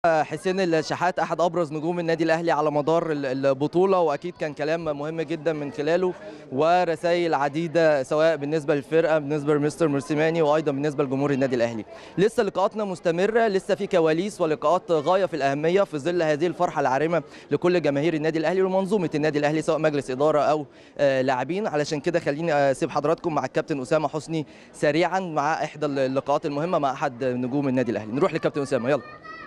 حسين الشحات احد ابرز نجوم النادي الاهلي على مدار البطوله واكيد كان كلام مهم جدا من خلاله ورسائل عديده سواء بالنسبه للفرقه بالنسبه لمستر مرسيماني وايضا بالنسبه لجمهور النادي الاهلي لسه لقاءاتنا مستمره لسه في كواليس ولقاءات غايه في الاهميه في ظل هذه الفرحه العارمه لكل جماهير النادي الاهلي ومنظومه النادي الاهلي سواء مجلس اداره او لاعبين علشان كده خليني اسيب حضراتكم مع الكابتن اسامه حسني سريعا مع احدى اللقاءات المهمه مع احد نجوم النادي الاهلي نروح للكابتن اسامه يلا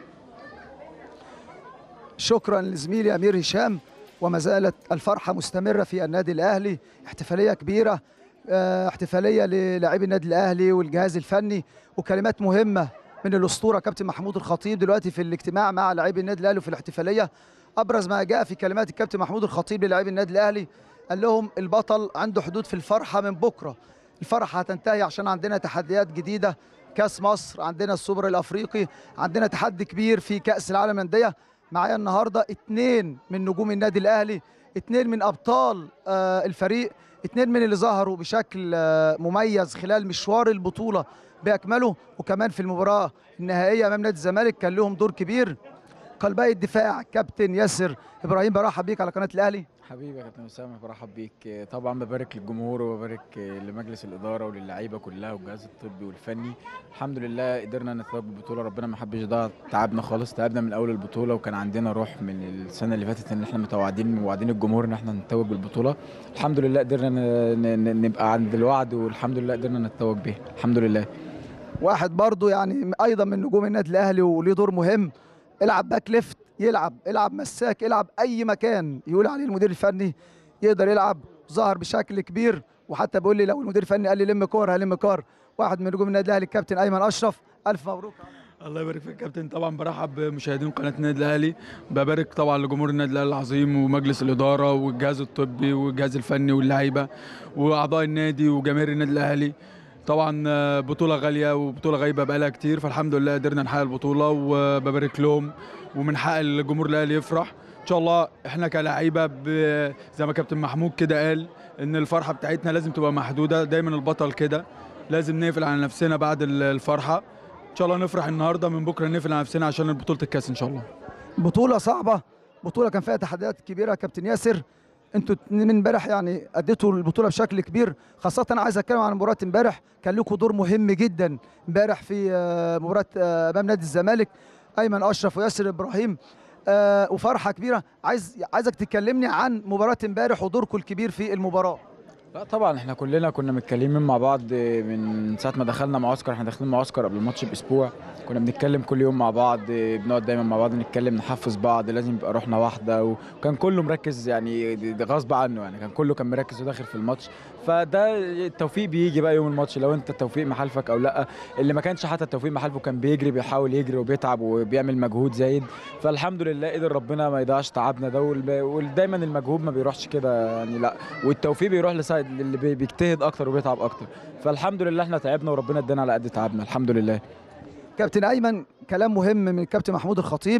شكرا لزميلي امير هشام وما زالت الفرحه مستمره في النادي الاهلي احتفاليه كبيره احتفاليه للاعبي النادي الاهلي والجهاز الفني وكلمات مهمه من الاسطوره كابتن محمود الخطيب دلوقتي في الاجتماع مع لاعبي النادي الاهلي وفي الاحتفاليه ابرز ما جاء في كلمات الكابتن محمود الخطيب للاعبي النادي الاهلي قال لهم البطل عنده حدود في الفرحه من بكره الفرحه هتنتهي عشان عندنا تحديات جديده كاس مصر عندنا السوبر الافريقي عندنا تحدي كبير في كاس العالم للانديه معايا النهارده اثنين من نجوم النادي الاهلي اثنين من ابطال آه الفريق اثنين من اللي ظهروا بشكل آه مميز خلال مشوار البطوله باكمله وكمان في المباراه النهائيه امام نادي الزمالك كان لهم دور كبير قلبي الدفاع كابتن ياسر ابراهيم برحب بيك على قناه الاهلي حبيبي يا كابتن اسامه برحب بيك طبعا ببارك للجمهور وببارك لمجلس الاداره وللعيبه كلها والجهاز الطبي والفني الحمد لله قدرنا نتوج بالبطوله ربنا ما حبش يضيع تعبنا خالص تعبنا من اول البطوله وكان عندنا روح من السنه اللي فاتت ان احنا متوعدين موعدين الجمهور ان احنا نتوج بالبطوله الحمد لله قدرنا نبقى عند الوعد والحمد لله قدرنا نتوج به الحمد لله واحد برضو يعني ايضا من نجوم النادي الاهلي وليه دور مهم العب باك ليفت يلعب العب مساك العب اي مكان يقول عليه المدير الفني يقدر يلعب ظهر بشكل كبير وحتى بيقول لي لو المدير الفني قال لي لم كور هلم كور واحد من نجوم النادي الاهلي الكابتن ايمن اشرف الف مبروك الله يبارك فيك كابتن طبعا برحب بمشاهدين قناه النادي الاهلي ببارك طبعا لجمهور النادي الاهلي العظيم ومجلس الاداره والجهاز الطبي والجهاز الفني واللعيبه واعضاء النادي وجماهير النادي الاهلي طبعا بطولة غالية وبطولة غايبة بقالها كتير فالحمد لله قدرنا نحقق البطولة وببارك لهم ومن حق الجمهور الاهلي يفرح ان شاء الله احنا كلاعيبه زي ما كابتن محمود كده قال ان الفرحه بتاعتنا لازم تبقى محدوده دايما البطل كده لازم نقفل على نفسنا بعد الفرحه ان شاء الله نفرح النهارده من بكره نقفل على نفسنا عشان بطوله الكاس ان شاء الله بطوله صعبه بطوله كان فيها تحديات كبيره كابتن ياسر انتوا من امبارح يعني اديتوا البطوله بشكل كبير خاصه انا عايز اتكلم عن مباراه امبارح كان لكم دور مهم جدا امبارح في مباراه امام نادي الزمالك ايمن اشرف وياسر ابراهيم آه وفرحه كبيره عايز عايزك تكلمني عن مباراه امبارح ودوركم الكبير في المباراه لا طبعا احنا كلنا كنا متكلمين مع بعض من ساعه ما دخلنا معسكر احنا داخلين معسكر قبل الماتش باسبوع كنا بنتكلم كل يوم مع بعض بنقعد دايما مع بعض نتكلم نحفز بعض لازم يبقى روحنا واحده وكان كله مركز يعني غصب عنه يعني كان كله كان مركز وداخل في الماتش فده التوفيق بيجي بقى يوم الماتش لو انت التوفيق محالفك او لا اللي ما كانش حتى التوفيق محالفه كان بيجري بيحاول يجري وبيتعب وبيعمل مجهود زايد فالحمد لله قدر ربنا ما يضيعش تعبنا ده ودايما المجهود ما بيروحش كده يعني لا والتوفيق بيروح لسايد اللي بيجتهد اكتر وبيتعب اكتر فالحمد لله احنا تعبنا وربنا ادانا على قد تعبنا الحمد لله كابتن ايمن كلام مهم من الكابتن محمود الخطيب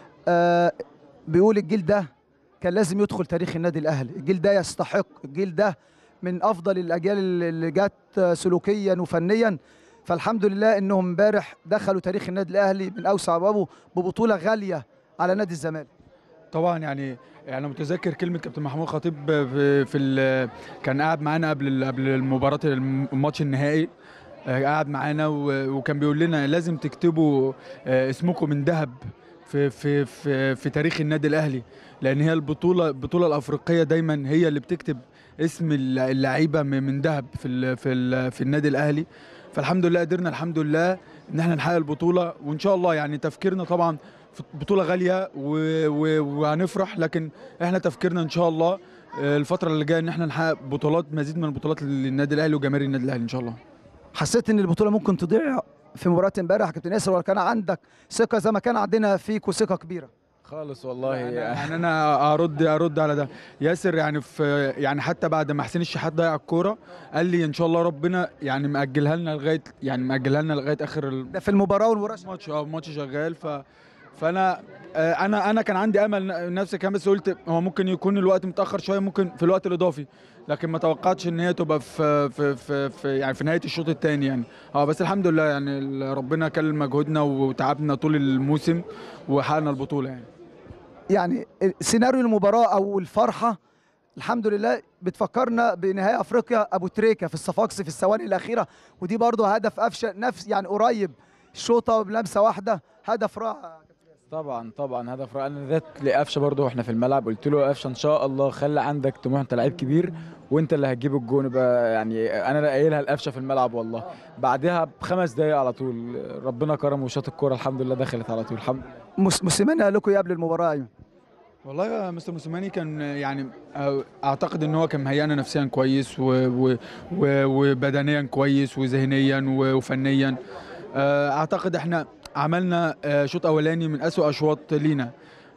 آه بيقول الجيل ده كان لازم يدخل تاريخ النادي الاهلي الجيل ده يستحق الجيل ده من افضل الاجيال اللي جت سلوكيا وفنيا فالحمد لله انهم امبارح دخلوا تاريخ النادي الاهلي من اوسع ابوابه ببطوله غاليه على نادي الزمالك طبعا يعني يعني متذكر كلمه كابتن محمود خطيب في, في كان قاعد معانا قبل قبل المباراه الماتش النهائي قاعد معانا وكان بيقول لنا لازم تكتبوا اسمكم من ذهب في في في في تاريخ النادي الاهلي لان هي البطوله البطوله الافريقيه دايما هي اللي بتكتب اسم اللعيبه من ذهب في ال في ال في النادي الاهلي فالحمد لله قدرنا الحمد لله ان احنا نحقق البطوله وان شاء الله يعني تفكيرنا طبعا في بطوله غاليه وهنفرح لكن احنا تفكيرنا ان شاء الله الفتره اللي جايه ان احنا نحقق بطولات مزيد من البطولات للنادي الاهلي وجماهير النادي الاهلي ان شاء الله حسيت ان البطوله ممكن تضيع في مباراه امبارح كابتن ياسر ولا كان عندك ثقه زي ما كان عندنا فيك وثقه كبيره خالص والله يعني انا ارد ارد على ده ياسر يعني في يعني حتى بعد ما حسين الشحات ضيع الكوره قال لي ان شاء الله ربنا يعني ماجلها لنا لغايه يعني ماجلها لنا لغايه اخر ده في المباراه والمباراه الماتش اه الماتش شغال ف فانا آه، انا انا كان عندي امل نفس الكلام بس قلت هو ممكن يكون الوقت متاخر شويه ممكن في الوقت الاضافي لكن ما توقعتش ان هي تبقى في في في, في يعني في نهايه الشوط الثاني يعني اه بس الحمد لله يعني ال- ربنا كلل مجهودنا وتعبنا طول الموسم وحققنا البطوله يعني يعني سيناريو المباراه او الفرحه الحمد لله بتفكرنا بنهائي افريقيا ابو تريكه في الصفاقسي في الثواني الاخيره ودي برضه هدف قفشه نفس يعني قريب شوطه بلمسه واحده هدف رائع طبعا طبعا هدف رائع انا ذات لقفشه برضه واحنا في الملعب قلت له يا قفشه ان شاء الله خلي عندك طموح انت لعيب كبير وانت اللي هتجيب الجون بقى يعني انا اللي قايلها لقفشه في الملعب والله بعدها بخمس دقايق على طول ربنا كرم وشاط الكوره الحمد لله دخلت على طول الحمد لله مس- موسيماني قال لكم ايه قبل المباراه ايمن والله يا مستر موسيماني كان يعني اعتقد ان هو كان مهيئنا نفسيا كويس و و و وبدنيا كويس وذهنيا و- وفنيا آه، اعتقد احنا عملنا آه، شوط اولاني من اسوأ اشواط لينا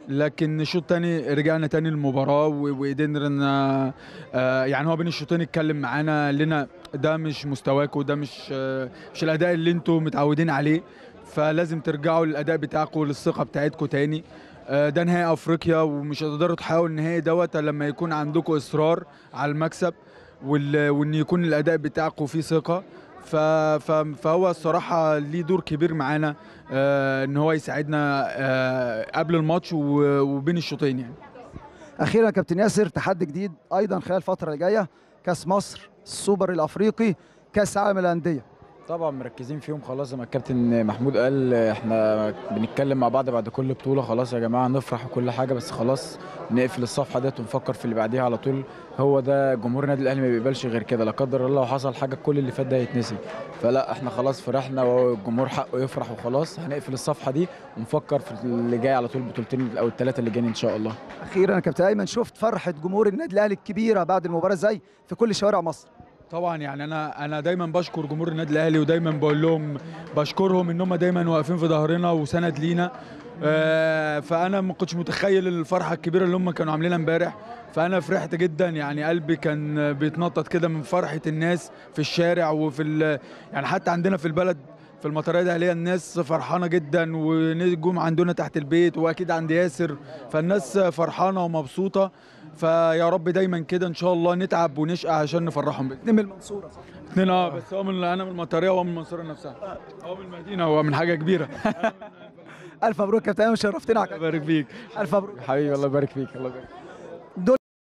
لكن الشوط الثاني رجعنا تاني المباراه و- وقدرنا آه، يعني هو بين الشوطين اتكلم معانا لنا ده مش مستواكم ده مش آه، مش الاداء اللي انتم متعودين عليه فلازم ترجعوا للاداء بتاعكم للثقه بتاعتكم تاني آه، ده نهائي افريقيا ومش هتقدروا تحققوا النهائي دوت إلا لما يكون عندكم اصرار على المكسب وال- وان يكون الاداء بتاعكم فيه ثقه ف- ف- فهو الصراحه ليه دور كبير معانا آه، ان هو يساعدنا آه، قبل الماتش و- وبين الشوطين يعني اخيرا يا كابتن ياسر تحدي جديد ايضا خلال الفتره اللي جايه كاس مصر السوبر الافريقي كاس عالم الانديه طبعا مركزين فيهم خلاص زي ما الكابتن محمود قال احنا بنتكلم مع بعض بعد كل بطوله خلاص يا جماعه نفرح وكل حاجه بس خلاص نقفل الصفحه ديت ونفكر في اللي بعديها على طول هو ده جمهور النادي الاهلي ما بيقبلش غير كده لا قدر الله لو حصل حاجه كل اللي فات ده يتنسي فلا احنا خلاص فرحنا والجمهور حقه يفرح وخلاص هنقفل الصفحه دي ونفكر في اللي جاي على طول البطولتين او الثلاثه اللي جايين ان شاء الله اخيرا يا كابتن ايمن شفت فرحه جمهور النادي الاهلي الكبيره بعد المباراه ازاي في كل شوارع مصر طبعا يعني انا انا دايما بشكر جمهور النادي الاهلي ودايما بقول لهم بشكرهم ان هم دايما واقفين في ظهرنا وسند لينا آه، فانا ما كنتش متخيل الفرحه الكبيره اللي هم كانوا عاملينها امبارح فانا فرحت جدا يعني قلبي كان بيتنطط كده من فرحه الناس في الشارع وفي ال- يعني حتى عندنا في البلد في المطريه الاهليه الناس فرحانه جدا ونجوم عندنا تحت البيت واكيد عند ياسر فالناس فرحانه ومبسوطه فيا رب دايما كده ان شاء الله نتعب ونشقى عشان نفرحهم بإذن اتنين من المنصوره صح اتنين اه بس هو من انا من المطريه وهو من المنصوره نفسها هو من المدينه هو من حاجه كبيره الف مبروك يا كابتن ايمن شرفتنا يا كابتن بارك فيك الف مبروك حبيبي الله يبارك فيك الله يبارك فيك